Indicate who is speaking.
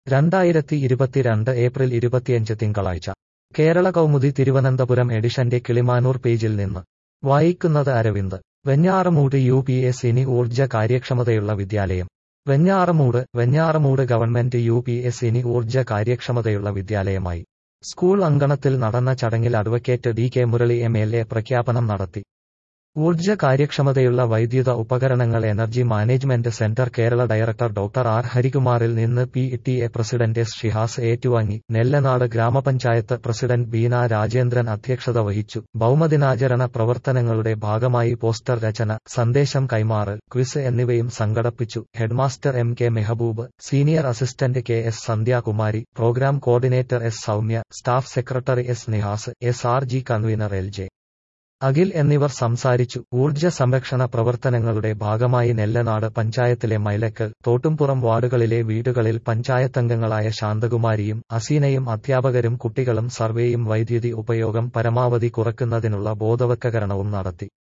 Speaker 1: രണ്ടായിരത്തി ഇരുപത്തിരണ്ട് ഏപ്രിൽ ഇരുപത്തിയഞ്ച് തിങ്കളാഴ്ച കേരള കൗമുദി തിരുവനന്തപുരം എഡിഷന്റെ കിളിമാനൂർ പേജിൽ നിന്ന് വായിക്കുന്നത് Aravind Venjaramoodu U P S ഇനി ഊർജ്ജ കാര്യക്ഷമതയുള്ള വിദ്യാലയം Venjaramoodu Venjaramoodu government U P S ഇനി ഊർജ്ജ കാര്യക്ഷമതയുള്ള വിദ്യാലയമായി സ്കൂൾ അങ്കണത്തിൽ നടന്ന ചടങ്ങിൽ advocate D K Murali M L A പ്രഖ്യാപനം നടത്തി ഊർജ്ജ കാര്യക്ഷമതയുള്ള വൈദ്യുത ഉപകരണങ്ങൾ energy management centre Kerala director doctor R ഹരികുമാറിൽ നിന്ന് P T A president S Shihas ഏറ്റുവാങ്ങി നെല്ലനാട് ഗ്രാമപഞ്ചായത്ത് പ്രസിഡന്റ് ബീന രാജേന്ദ്രൻ അധ്യക്ഷത വഹിച്ചു ഭൗമദിനാചരണ പ്രവർത്തനങ്ങളുടെ ഭാഗമായി പോസ്റ്റർ രചന സന്ദേശം കൈമാറൽ ക്വിസ് എന്നിവയും സംഘടിപ്പിച്ചു headmaster M K Mehaboob senior assistant K S Sandhyakumari programme coordinator S Soumya staff secretary S Nihas S R G convener L J Akhil എന്നിവർ സംസാരിച്ചു ഊർജ്ജ സംരക്ഷണ പ്രവർത്തനങ്ങളുടെ ഭാഗമായി നെല്ലനാട് പഞ്ചായത്തിലെ മൈലക്കൽ തോട്ടുംപുറം വാർഡുകളിലെ വീടുകളിൽ പഞ്ചായത്തംഗങ്ങളായ ശാന്തകുമാരിയും അസീനയും അധ്യാപകരും കുട്ടികളും സർവേയും വൈദ്യുതി ഉപയോഗം പരമാവധി കുറയ്ക്കുന്നതിനുള്ള ബോധവൽക്കരണവും നടത്തി